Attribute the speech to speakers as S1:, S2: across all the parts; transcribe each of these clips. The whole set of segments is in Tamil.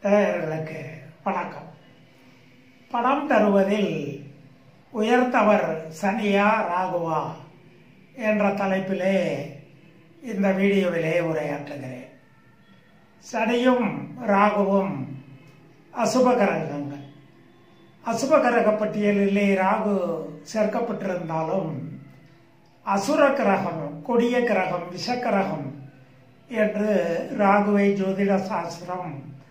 S1: நேயர்களுக்கு வணக்கம் பணம் தருவதில் உயர்ந்தவர் சனியா ராகுவா என்ற தலைப்பிலே இந்த வீடியோவிலே உரையாற்றுகிறேன் சனியும் ராகுவும் அசுப கிரகங்கள் அசுப கிரக பட்டியலிலே ராகு சேர்க்கப்பட்டிருந்தாலும் அசுர கிரகம் கொடிய கிரகம் விஷக்கிரகம் என்று ராகுவை ஜோதிட சாஸ்திரம்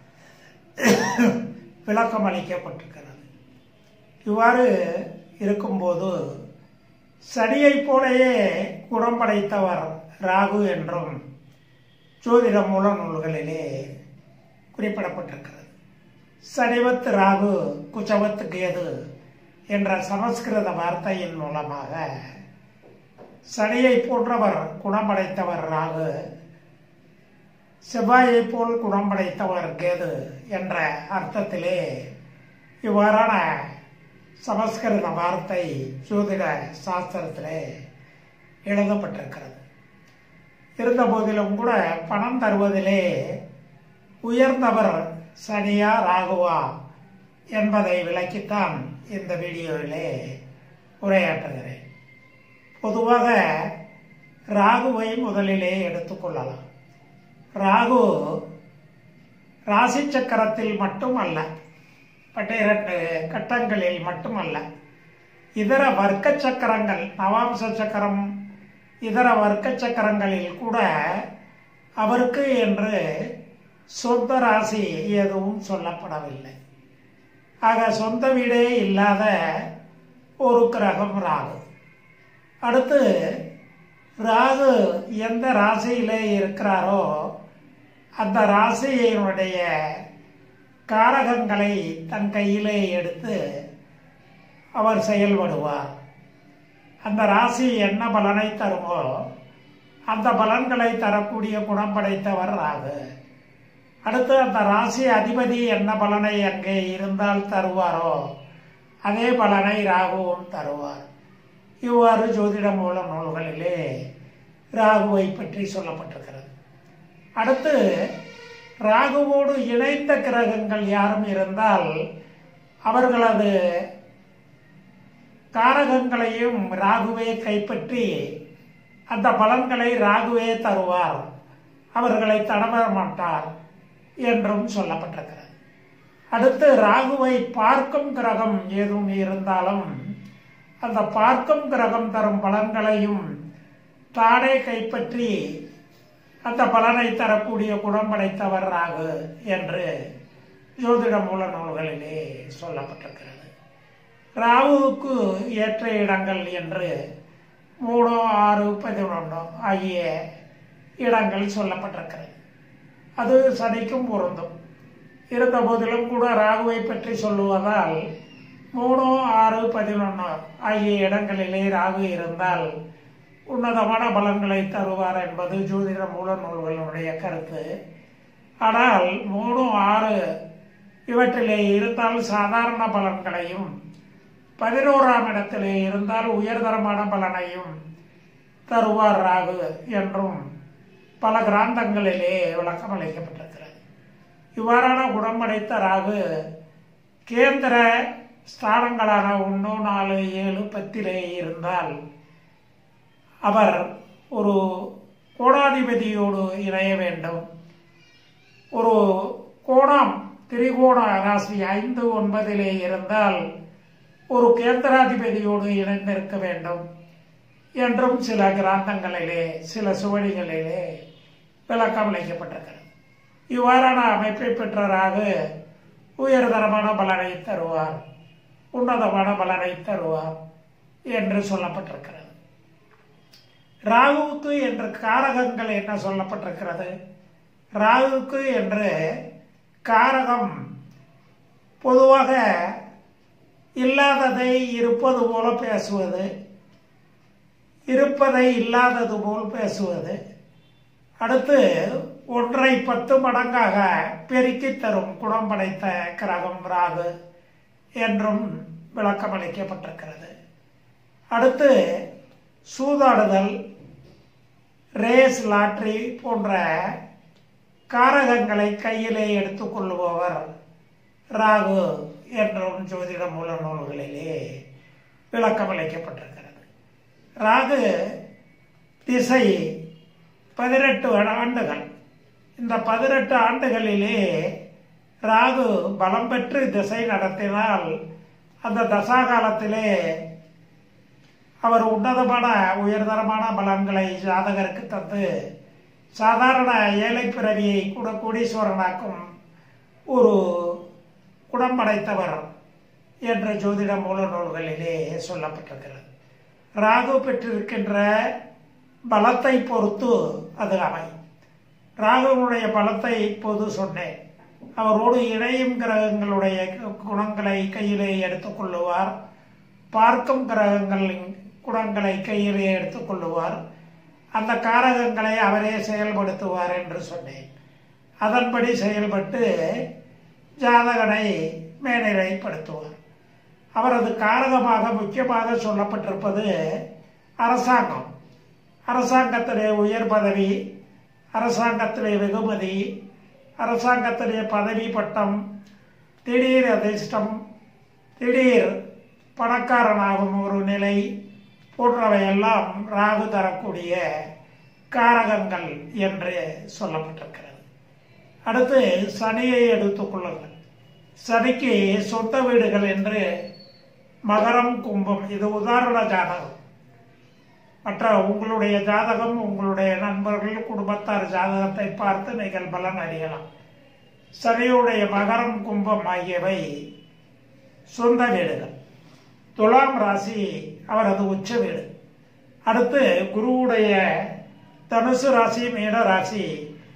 S1: விளக்கம் அளிக்கப்பட்டிருக்கிறது இவ்வாறு இருக்கும்போது சனியைப் போலவே குணம்படைத்தவர் ராகு என்றும் ஜோதிட மூல நூல்களிலே குறிப்பிடப்பட்டிருக்கிறது சனிவத் ராகு குச்சவத் கேது என்ற சமஸ்கிருத வார்த்தையின் மூலமாக சனியை போன்றவர் குணமடைத்தவர் ராகு செவ்வாயை போல் குணமடைத்தவர் கேது என்ற அர்த்தத்திலே இவ்வாறான சமஸ்கிருத வார்த்தை ஜோதிட சாஸ்திரத்திலே எழுதப்பட்டிருக்கிறது இருந்த போதிலும் கூட பணம் தருவதிலே உயர்ந்தவர் சனியா ராகுவா என்பதை விளக்கித்தான் இந்த வீடியோவிலே உரையாற்றுகிறேன் பொதுவாக ராகுவை முதலிலே எடுத்துக்கொள்ளலாம் ராகு ராசி சக்கரத்தில் மட்டுமல்ல பன்னிரண்டு கட்டங்களில் மட்டுமல்ல இதர வர்க்க சக்கரங்கள் நவாம்ச சக்கரம் இதர வர்க்க சக்கரங்களில் கூட அவருக்கு என்று சொந்த ராசி எதுவும் சொல்லப்படவில்லை ஆக சொந்த வீடே இல்லாத ஒரு கிரகம் ராகு அடுத்து ராகு எந்த ராசியிலே இருக்கிறாரோ அந்த ராசியினுடைய காரகங்களை தன் கையிலே எடுத்து அவர் செயல்படுவார் அந்த ராசி என்ன பலனை தருமோ அந்த பலன்களை தரக்கூடிய குணம் படைத்தவர் ராகு அடுத்து அந்த ராசி அதிபதி என்ன பலனை அங்கே இருந்தால் தருவாரோ அதே பலனை ராகுவும் தருவார் இவ்வாறு ஜோதிட மூல நூல்களிலே ராகுவை பற்றி சொல்லப்பட்டிருக்கிறது அடுத்து ராகுவோடு இணைந்த கிரகங்கள் யாரும் இருந்தால் அவர்களது காரகங்களையும் ராகுவே கைப்பற்றி அந்த பலன்களை ராகுவே தருவார் அவர்களை தடவர மாட்டார் என்றும் சொல்லப்பட்டிருக்கிறது அடுத்து ராகுவை பார்க்கும் கிரகம் ஏதும் இருந்தாலும் அந்த பார்க்கும் கிரகம் தரும் பலன்களையும் தானே கைப்பற்றி அந்த பலனை தரக்கூடிய குணம் படைத்தவர் ராகு என்று ஜோதிட மூல நூல்களிலே சொல்லப்பட்டிருக்கிறது ராகுவுக்கு ஏற்ற இடங்கள் என்று மூணு ஆறு பதினொன்று ஆகிய இடங்கள் சொல்லப்பட்டிருக்கிறது அது சனிக்கும் பொருந்தும் இருந்த போதிலும் கூட ராகுவை பற்றி சொல்லுவதால் மூணு ஆறு பதினொன்று ஆகிய இடங்களிலே ராகு இருந்தால் உன்னதமான பலன்களை தருவார் என்பது ஜோதிட மூல நூல்களுடைய கருத்து ஆனால் மூணு ஆறு இவற்றிலே இருந்தால் சாதாரண பலன்களையும் பதினோராம் இடத்திலே இருந்தால் உயர்தரமான பலனையும் தருவார் ராகு என்றும் பல கிராந்தங்களிலே விளக்கம் அளிக்கப்பட்டிருக்கிறது இவ்வாறான குணமடைத்த ராகு கேந்திர ஸ்தானங்களான ஒன்று நாலு ஏழு பத்திலே இருந்தால் அவர் ஒரு கோடாதிபதியோடு இணைய வேண்டும் ஒரு கோணம் திரிகோண ராசி ஐந்து ஒன்பதிலே இருந்தால் ஒரு கேந்திராதிபதியோடு இணைந்திருக்க வேண்டும் என்றும் சில கிராந்தங்களிலே சில சுவடிகளிலே விளக்கம் அளிக்கப்பட்டிருக்கிறது இவ்வாறான அமைப்பை பெற்றராக உயர்தரமான பலனை தருவார் உன்னதமான பலனை தருவார் என்று சொல்லப்பட்டிருக்கிறது ராகுவுக்கு என்ற காரகங்கள் என்ன சொல்லப்பட்டிருக்கிறது ராகுவுக்கு என்று காரகம் பொதுவாக இல்லாததை இருப்பது போல பேசுவது இருப்பதை இல்லாதது போல் பேசுவது அடுத்து ஒன்றை பத்து மடங்காக பெருக்கி தரும் குணம் படைத்த கிரகம் ராகு என்றும் விளக்கம் அளிக்கப்பட்டிருக்கிறது அடுத்து சூதாடுதல் ரேஸ் லாட்ரி போன்ற காரகங்களை கையிலே எடுத்துக்கொள்ளுபவர் ராகு என்றும் ஜோதிட மூல நூல்களிலே விளக்கம் அளிக்கப்பட்டிருக்கிறது ராகு திசை பதினெட்டு ஆண்டுகள் இந்த பதினெட்டு ஆண்டுகளிலே ராகு பலம் பெற்று திசை நடத்தினால் அந்த தசாகாலத்திலே அவர் உன்னதமான உயர்தரமான பலன்களை ஜாதகருக்கு தந்து சாதாரண ஏழை பிறவியை கூட கோடீஸ்வரனாக்கும் ஒரு குணம் படைத்தவர் என்ற ஜோதிட மூல நூல்களிலே சொல்லப்பட்டிருக்கிறது ராகு பெற்றிருக்கின்ற பலத்தை பொறுத்து அது அமையும் ராகுனுடைய பலத்தை இப்போது சொன்னேன் அவரோடு இணையும் கிரகங்களுடைய குணங்களை கையிலே எடுத்துக்கொள்ளுவார் பார்க்கும் கிரகங்களின் குணங்களை கையிலே எடுத்துக்கொள்ளுவார் அந்த காரகங்களை அவரே செயல்படுத்துவார் என்று சொன்னேன் அதன்படி செயல்பட்டு ஜாதகனை மேல்நிலைப்படுத்துவார் அவரது காரகமாக முக்கியமாக சொல்லப்பட்டிருப்பது அரசாங்கம் அரசாங்கத்திலே உயர் பதவி அரசாங்கத்திலே வெகுமதி அரசாங்கத்திலே பதவி பட்டம் திடீர் அதிர்ஷ்டம் திடீர் பணக்காரனாகும் ஒரு நிலை போன்றவையெல்லாம் ராகு தரக்கூடிய காரகங்கள் என்று சொல்லப்பட்டிருக்கிறது அடுத்து சனியை எடுத்துக்கொள்ளுங்கள் சனிக்கு சொந்த வீடுகள் என்று மகரம் கும்பம் இது உதாரண ஜாதகம் மற்ற உங்களுடைய ஜாதகம் உங்களுடைய நண்பர்கள் குடும்பத்தார் ஜாதகத்தை பார்த்து நீங்கள் பலன் அறியலாம் சனியுடைய மகரம் கும்பம் ஆகியவை சொந்த வீடுகள் துலாம் ராசி அவரது உச்ச வீடு அடுத்து குருவுடைய தனுசு ராசி மீன ராசி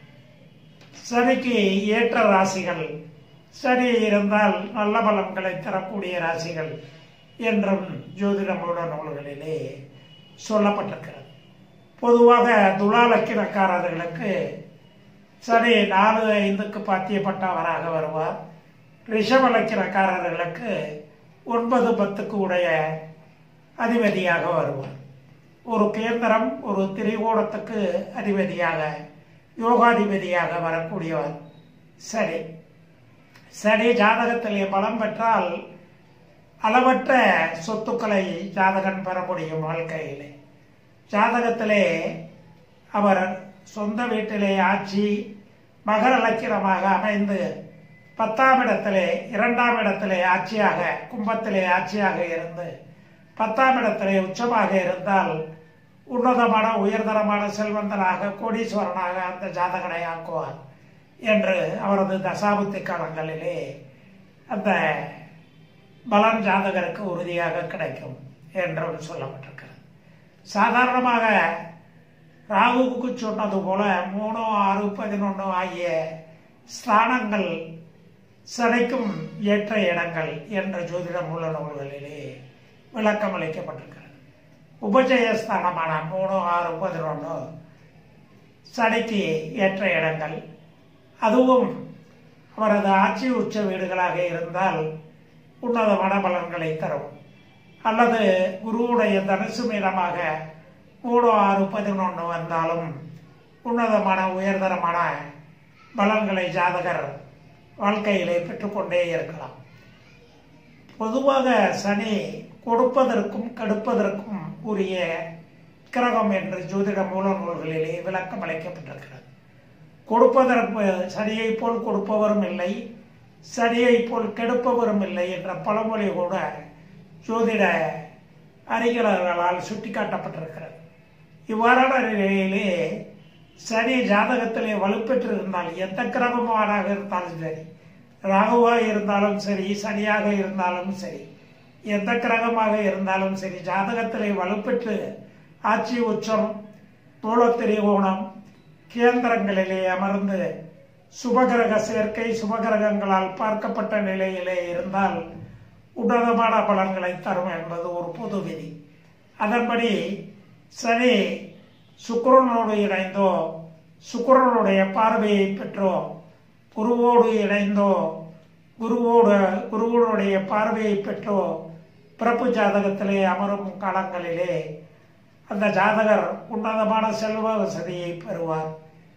S1: சனிக்கு ஏற்ற ராசிகள் சனி இருந்தால் நல்ல பலன்களை தரக்கூடிய ராசிகள் என்றும் ஜோதிட மூல நூல்களிலே சொல்லப்பட்டிருக்கிறது பொதுவாக துலா லக்கினக்காரர்களுக்கு சனி நாலு ஐந்துக்கு பாத்தியப்பட்டவராக வருவார் ரிஷப லக்கினக்காரர்களுக்கு ஒன்பது பத்துக்கு உடைய அதிபதியாக வருவார் ஒரு கேந்திரம் ஒரு திரிகோணத்துக்கு அதிபதியாக யோகாதிபதியாக வரக்கூடியவர் சரி சனி ஜாதகத்திலே பலம் பெற்றால் அளவற்ற சொத்துக்களை ஜாதகன் பெற முடியும் வாழ்க்கையிலே ஜாதகத்திலே அவர் சொந்த வீட்டிலே ஆட்சி மகர லக்கிரமாக அமைந்து பத்தாம் இடத்திலே இரண்டாம் இடத்திலே ஆட்சியாக கும்பத்திலே ஆட்சியாக இருந்து பத்தாம் இடத்திலே உச்சமாக இருந்தால் உன்னதமான உயர்தரமான செல்வந்தனாக கோடீஸ்வரனாக அந்த ஜாதகனை ஆக்குவார் என்று அவரது தசாபுத்தி காலங்களிலே அந்த பலன் ஜாதகருக்கு உறுதியாக கிடைக்கும் என்றும் சொல்லப்பட்டிருக்கிறது சாதாரணமாக ராகுவுக்கு சொன்னது போல மூணு ஆறு பதினொன்று ஆகிய ஸ்தானங்கள் சடைக்கும் ஏற்ற இடங்கள் என்ற ஜோதிட மூல நூல்களிலே விளக்கம் அளிக்கப்பட்டிருக்கிறது உபஜயஸ்தானமான மூணு ஆறு பதினொன்று சடைக்கு ஏற்ற இடங்கள் அதுவும் அவரது ஆட்சி உச்ச வீடுகளாக இருந்தால் உன்னதமான பலன்களை தரும் அல்லது குருவுடைய தனுசு மீனமாக மூணு ஆறு பதினொன்று வந்தாலும் உன்னதமான உயர்தரமான பலன்களை ஜாதகர் வாழ்க்கையிலே பெற்றுக்கொண்டே இருக்கலாம் பொதுவாக சனி கொடுப்பதற்கும் கெடுப்பதற்கும் உரிய கிரகம் என்று ஜோதிட மூல நூல்களிலே விளக்கம் அளிக்கப்பட்டிருக்கிறது கொடுப்பதற்கு சனியை போல் கொடுப்பவரும் இல்லை சனியை போல் கெடுப்பவரும் இல்லை என்ற பழமொழி கூட ஜோதிட அறிஞர்களால் சுட்டிக்காட்டப்பட்டிருக்கிறது இவ்வாறான நிலையிலே சனி ஜாதகத்திலே வலுப்பெற்றிருந்தால் எந்த கிரகமானாக இருந்தாலும் சரி ராகுவாக இருந்தாலும் சரி சனியாக இருந்தாலும் சரி எந்த கிரகமாக இருந்தாலும் சரி ஜாதகத்திலே வலுப்பெற்று ஆட்சி உச்சம் மூலத்திரிகோணம் கேந்திரங்களிலே அமர்ந்து சுபகிரக சேர்க்கை சுபகிரகங்களால் பார்க்கப்பட்ட நிலையிலே இருந்தால் உன்னதமான பலன்களை தரும் என்பது ஒரு பொது விதி அதன்படி சனி சுக்கிரனோடு இணைந்தோ சுக்கிரனுடைய பார்வையை பெற்றோ குருவோடு இணைந்தோ குருவோடு குருவனுடைய பார்வையை பெற்றோ பிறப்பு ஜாதகத்திலே அமரும் காலங்களிலே அந்த ஜாதகர் உன்னதமான செல்வ வசதியை பெறுவார்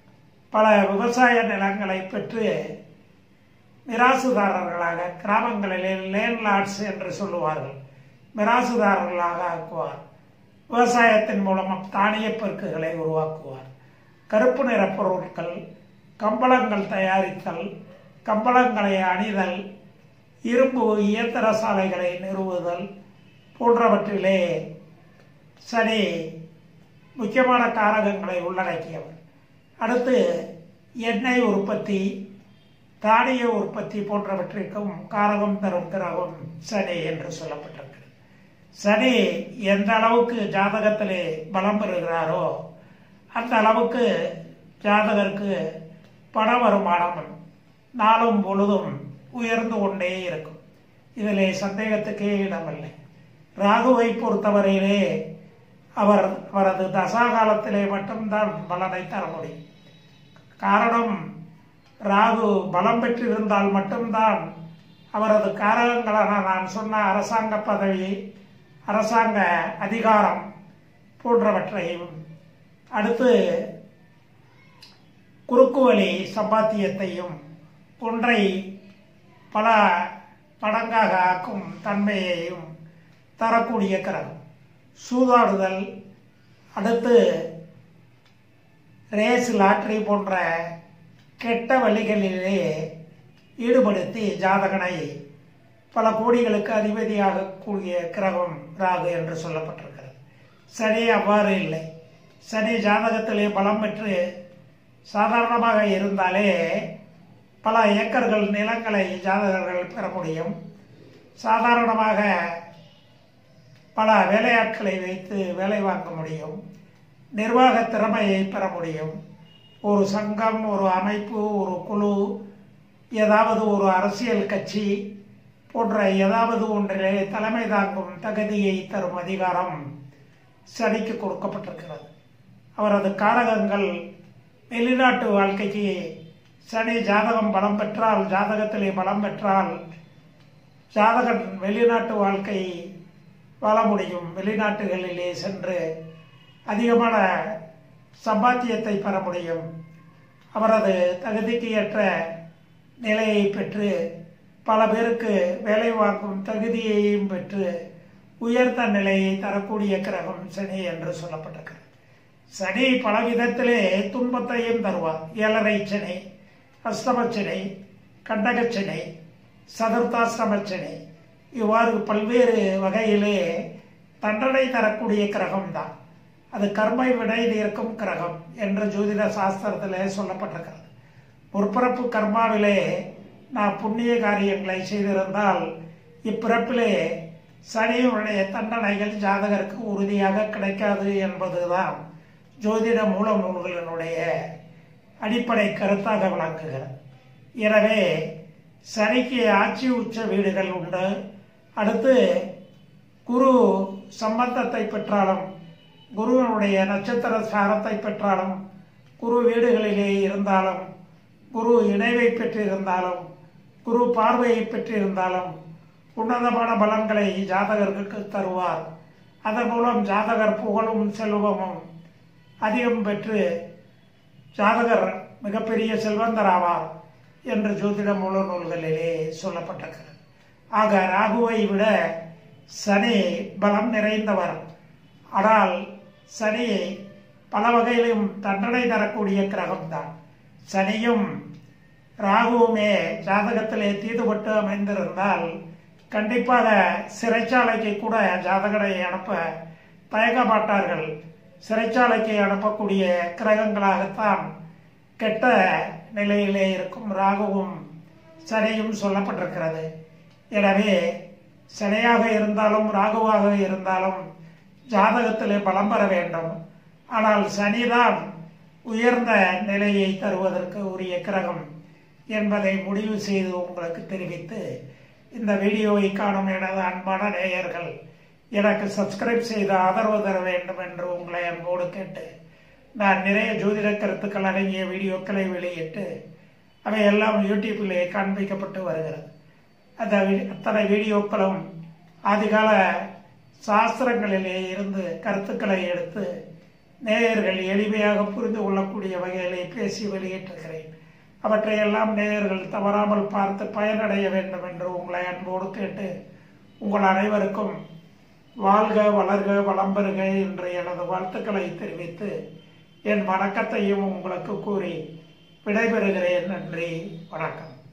S1: பல விவசாய நிலங்களை பெற்று மிராசுதாரர்களாக கிராமங்களிலே லேண்ட்லார்ட்ஸ் என்று சொல்லுவார்கள் மிராசுதாரர்களாக ஆக்குவார் விவசாயத்தின் மூலம் தானிய பெருக்குகளை உருவாக்குவார் கருப்பு நிற பொருட்கள் கம்பளங்கள் தயாரித்தல் கம்பளங்களை அணிதல் இரும்பு இயந்திர சாலைகளை நிறுவுதல் போன்றவற்றிலே சரி முக்கியமான காரகங்களை உள்ளடக்கியவர் அடுத்து எண்ணெய் உற்பத்தி தானிய உற்பத்தி போன்றவற்றிற்கும் காரகம் தரும் கிரகம் சனி என்று சொல்லப்பட்டிருக்கிறது சனி எந்த அளவுக்கு ஜாதகத்திலே பலம் பெறுகிறாரோ அந்த அளவுக்கு ஜாதகருக்கு பண வருமானம் நாளும் பொழுதும் உயர்ந்து கொண்டே இருக்கும் இதிலே சந்தேகத்துக்கே இடமில்லை ராகுவை பொறுத்தவரையிலே அவர் அவரது தசாகாலத்திலே மட்டும்தான் பலனை தர முடியும் காரணம் ராகு பலம் பெற்றிருந்தால் மட்டும்தான் அவரது காரகங்களான நான் சொன்ன அரசாங்க பதவி அரசாங்க அதிகாரம் போன்றவற்றையும் அடுத்து குறுக்கு வழி சம்பாத்தியத்தையும் ஒன்றை பல மடங்காக ஆக்கும் தன்மையையும் தரக்கூடிய கிரகம் சூதாடுதல் அடுத்து ரேஸ் லாட்ரி போன்ற கெட்ட வழிகளிலே ஈடுபடுத்தி ஜாதகனை பல கோடிகளுக்கு அதிபதியாக கூடிய கிரகம் ராகு என்று சொல்லப்பட்டிருக்கிறது சனி அவ்வாறு இல்லை சனி ஜாதகத்திலே பலம் பெற்று சாதாரணமாக இருந்தாலே பல ஏக்கர்கள் நிலங்களை ஜாதகர்கள் பெற முடியும் சாதாரணமாக பல வேலையாட்களை வைத்து வேலை வாங்க முடியும் நிர்வாக திறமையை பெற முடியும் ஒரு சங்கம் ஒரு அமைப்பு ஒரு குழு ஏதாவது ஒரு அரசியல் கட்சி போன்ற ஏதாவது ஒன்றிலே தலைமை தாங்கும் தகுதியை தரும் அதிகாரம் சனிக்கு கொடுக்கப்பட்டிருக்கிறது அவரது காரகங்கள் வெளிநாட்டு வாழ்க்கைக்கு சனி ஜாதகம் பலம் பெற்றால் ஜாதகத்திலே பலம் பெற்றால் ஜாதகன் வெளிநாட்டு வாழ்க்கை வாழ முடியும் வெளிநாட்டுகளிலே சென்று அதிகமான சம்பாத்தியத்தை பெற முடியும் அவரது தகுதிக்கு ஏற்ற நிலையை பெற்று பல பேருக்கு வேலை வாங்கும் தகுதியையும் பெற்று உயர்ந்த நிலையை தரக்கூடிய கிரகம் சனி என்று சொல்லப்பட்டிருக்கிறது சனி பல விதத்திலே துன்பத்தையும் தருவார் ஏழரை சனி அஷ்டமச்சனை கண்டகச்சனை சதுர்த்தாஷ்டமச்சனை இவ்வாறு பல்வேறு வகையிலே தண்டனை தரக்கூடிய கிரகம் தான் அது கர்மை விடை தீர்க்கும் கிரகம் என்று ஜோதிட சாஸ்திரத்திலே சொல்லப்பட்டிருக்கிறது முற்பிறப்பு கர்மாவிலே நான் புண்ணிய காரியங்களை செய்திருந்தால் இப்பிறப்பிலே சனியுடைய தண்டனைகள் ஜாதகருக்கு உறுதியாக கிடைக்காது என்பதுதான் ஜோதிட மூல நூல்களினுடைய அடிப்படை கருத்தாக விளங்குகிறது எனவே சனிக்கு ஆட்சி உச்ச வீடுகள் உண்டு அடுத்து குரு சம்பந்தத்தை பெற்றாலும் குருவனுடைய நட்சத்திர சாரத்தை பெற்றாலும் குரு வீடுகளிலே இருந்தாலும் குரு இணைவை பெற்றிருந்தாலும் குரு பார்வையை பெற்றிருந்தாலும் உன்னதமான பலன்களை ஜாதகருக்கு தருவார் அதன் மூலம் ஜாதகர் புகழும் செல்வமும் அதிகம் பெற்று ஜாதகர் மிகப்பெரிய செல்வந்தராவார் என்று ஜோதிட மூல நூல்களிலே சொல்லப்பட்டிருக்கிறது ஆக ராகுவை விட சனி பலம் நிறைந்தவர் ஆனால் சனி பல வகையிலும் தண்டனை தரக்கூடிய கிரகம்தான் சனியும் ராகுவுமே ஜாதகத்திலே தீதுபட்டு அமைந்திருந்தால் கண்டிப்பாக சிறைச்சாலைக்கு கூட ஜாதகரை அனுப்ப தயங்க மாட்டார்கள் சிறைச்சாலைக்கு அனுப்பக்கூடிய கிரகங்களாகத்தான் கெட்ட நிலையிலே இருக்கும் ராகுவும் சனியும் சொல்லப்பட்டிருக்கிறது எனவே சனியாக இருந்தாலும் ராகுவாக இருந்தாலும் ஜாதகத்திலே பலம் பெற வேண்டும் ஆனால் சனிதான் உயர்ந்த நிலையை தருவதற்கு உரிய கிரகம் என்பதை முடிவு செய்து உங்களுக்கு தெரிவித்து இந்த வீடியோவை காணும் எனது அன்பான நேயர்கள் எனக்கு சப்ஸ்கிரைப் செய்து ஆதரவு தர வேண்டும் என்று உங்களை அன்போடு கேட்டு நான் நிறைய ஜோதிட கருத்துக்கள் அடங்கிய வீடியோக்களை வெளியிட்டு அவை எல்லாம் யூடியூப்பிலே காண்பிக்கப்பட்டு வருகிறது அந்த வி- அத்தனை வீடியோக்களும் ஆதிகால சாஸ்திரங்களிலே இருந்து கருத்துக்களை எடுத்து நேயர்கள் எளிமையாக புரிந்து கொள்ளக்கூடிய வகையிலே பேசி வெளியிட்டிருக்கிறேன் அவற்றையெல்லாம் நேயர்கள் தவறாமல் பார்த்து பயனடைய வேண்டும் என்று உங்களை அன்போடு கேட்டு உங்கள் அனைவருக்கும் வாழ்க வளர்க வளம் பெறுக என்று எனது வாழ்த்துக்களை தெரிவித்து என் வணக்கத்தையும் உங்களுக்கு கூறி விடைபெறுகிறேன் நன்றி வணக்கம்